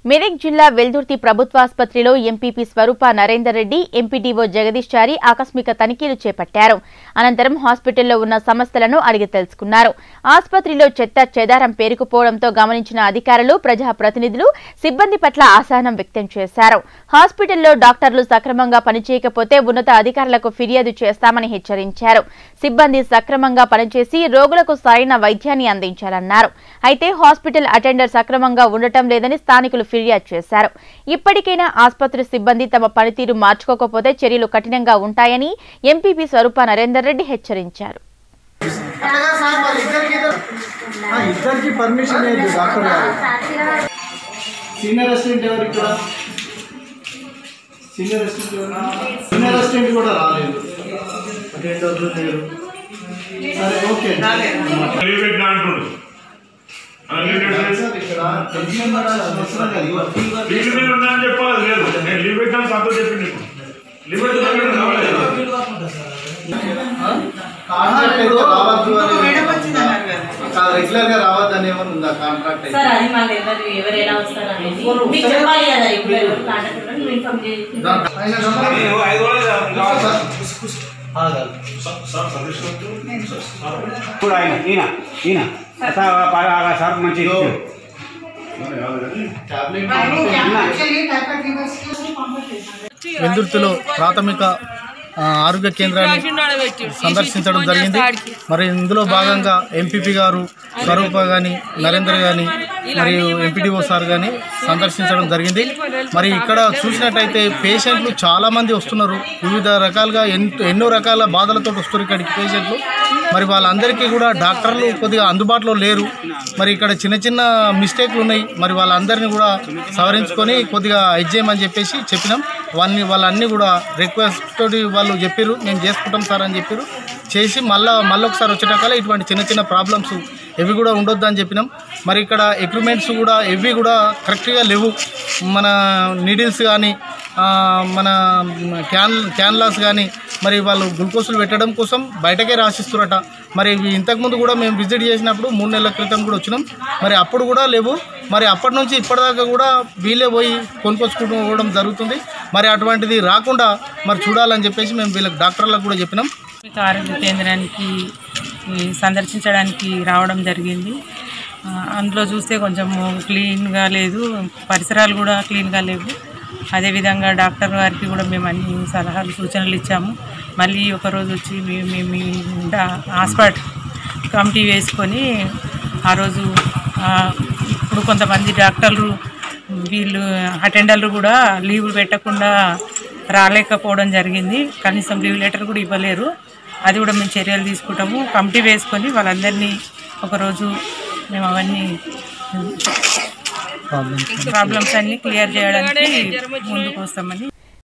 మెదక్ జిల్లా వెల్దుర్తి ప్రభుత్వాసుపత్రిలో MPP Swaroopa Narender Reddy MPDO Jagadish Chari ఆకస్మిక తనిఖీలు చేపట్టారు అనంతరం హాస్పిటల్లో ఉన్న సమస్యలను అడిగి తెలుసుకున్నారు ఆసుపత్రిలో చెత్త చెదారం పేరుకుపోవడంతో గమనించిన అధికారులు ప్రజాప్రతినిధులు సిబ్బంది పట్ల అసహనం వ్యక్తం చేశారు హాస్పిటల్లో డాక్టర్లు సక్రమంగా పనిచేయకపోతే ఉన్నత అధికారులకు ఫిర్యాదు చేస్తామని హెచ్చరించారు సిబ్బంది సక్రమంగా పనిచేసి రోగులకు సరైన వైద్యాన్ని అందించాలన్నారు అయితే హాస్పిటల్ అటెండర్ సక్రమంగా ఉండటం లేదని స్థానికులు ఫిర్యాదు చేశారు ఇప్పటికైనా ఆసుపత్రి సిబ్బంది తమ పనితీరు మార్చుకోకపోతే చర్యలు కఠినంగా ఉంటాయని ఎంపీపీ స్వరూప నరేందర్ రెడ్డి హెచ్చరించారు అట్లాగా సార్ మరి ఇద్దరికి ఇద్దరు ఆ, ఇద్దరికి పర్మిషన్ లేదు డాక్టర్ గారు సీనియర్ అసిస్టెంట్ ఎవరు ఇక్కడ సీనియర్ అసిస్టెంట్ ఎవరు సీనియర్ అసిస్టెంట్ కూడా రాలేదు అటెండర్లు లేరు సరే ఓకే లీవ్ పెట్టినా అంటుండు ఆ, లీవ్ పెట్టినా- సార్ ఇక్కడ టెన్షన్ పడాల్సిన అవసరం లేదు ఇవాళ ఫీవర్ లీవ్ మీద ఉన్నా అని చెప్పాలి లేదు నేను లీవ్ పెట్టాను సంతో చెప్పింది నీకు లీవ్ పెట్టినా నేను రావలేదు కాంట్రాక్ట్ అయితే రావద్దు అని రెగ్యులర్ గా రావద్దు అని ఏమైనా ఉందా కాంట్రాక్ట్ అయితే సార్ అది మాకు ఎవరు ఎవరు ఎలా వస్తారు అనేది మీకు చెప్పాలి కదా ఇప్పుడు ఎవరు కాంటాక్ట్ ఉన్నారు మీరు ఇన్ఫార్మ్ చేసి ఆయన నంబర్ ఇప్పుడు ఆయన ఈయన ఈయన సార్ బాగా సార్ మంచి ఇచ్చారు. టాబ్లెట్ వెల్దుర్తిలో ప్రాథమిక ఆ, ఆరోగ్య కేంద్రాన్ని సందర్శించడం జరిగింది మరి ఇందులో భాగంగా ఎంపీపీ గారు స్వరూప కానీ నరేందర్ కానీ మరియు ఎంపీడీఓ సార్ కానీ సందర్శించడం జరిగింది మరి ఇక్కడ చూసినట్టయితే పేషెంట్లు చాలామంది వస్తున్నారు వివిధ రకాలుగా ఎన్- ఎన్నో రకాల బాధలతో వస్తున్నారు ఇక్కడికి పేషెంట్లు మరి వాళ్ళందరికీ కూడా డాక్టర్లు కొద్దిగా అందుబాటులో లేరు మరి ఇక్కడ చిన్న చిన్న మిస్టేక్లు ఉన్నాయి మరి వాళ్ళందరినీ కూడా సవరించుకొని కొద్దిగా ఇది చేయమని చెప్పేసి చెప్పినాం వాళ్ళని వాళ్ళన్నీ కూడా రిక్వెస్ట్ తోటి వాళ్ళు చెప్పారు మేము చేసుకుంటాం సార్ అని చెప్పారు చేసి మళ్ళా మళ్ళీ ఒకసారి వచ్చేటకాల ఇటువంటి చిన్న చిన్న ప్రాబ్లమ్స్ ఎవి కూడా ఉండొద్దు అని చెప్పినాం మరి ఇక్కడ ఎక్విప్మెంట్స్ కూడా ఎవి కూడా కరెక్ట్గా లేవు మన నీడిల్స్ కానీ ఆ, మన క్యాన్ క్యాన్లాస్ కానీ మరి వాళ్ళు గ్లూకోజులు పెట్టడం కోసం బయటకే రాసిస్తురట మరి ఇవి ఇంతకుముందు కూడా మేము విజిట్ చేసినప్పుడు మూడు నెలల క్రితం కూడా వచ్చినాం మరి అప్పుడు కూడా లేవు మరి అప్పటి నుంచి ఇప్పటిదాకా కూడా వీళ్ళే పోయి కొనుక్కొచ్చుకోవడం జరుగుతుంది మరి అటువంటిది రాకుండా మరి చూడాలని చెప్పేసి మేము వీళ్ళకి డాక్టర్లకు కూడా చెప్పినాం ప్రాథమిక ఆరోగ్య కేంద్రానికి ఈ, సందర్శించడానికి రావడం జరిగింది ఆ, అందులో చూస్తే కొంచెం క్లీన్గా లేదు పరిసరాలు కూడా క్లీన్గా లేవు అదేవిధంగా డాక్టర్ గారికి కూడా మేము అన్ని సలహాలు సూచనలు ఇచ్చాము మళ్ళీ ఒకరోజు వచ్చి మేము మేము మీ డా- హాస్పిటల్ కమిటీ వేసుకొని ఆ రోజు ఆ, ఇప్పుడు కొంతమంది డాక్టర్లు వీళ్ళు అటెండర్లు కూడా లీవులు పెట్టకుండా రాలేకపోవడం జరిగింది కనీసం లీవ్ లెటర్ కూడా ఇవ్వలేరు అది కూడా మేము చర్యలు తీసుకుంటాము కమిటీ వేసుకొని వాళ్ళందరినీ ఒకరోజు మేము అవన్నీ ప్రాబ్లమ్స్ అన్నీ క్లియర్ చేయడానికి ముందుకు వస్తామని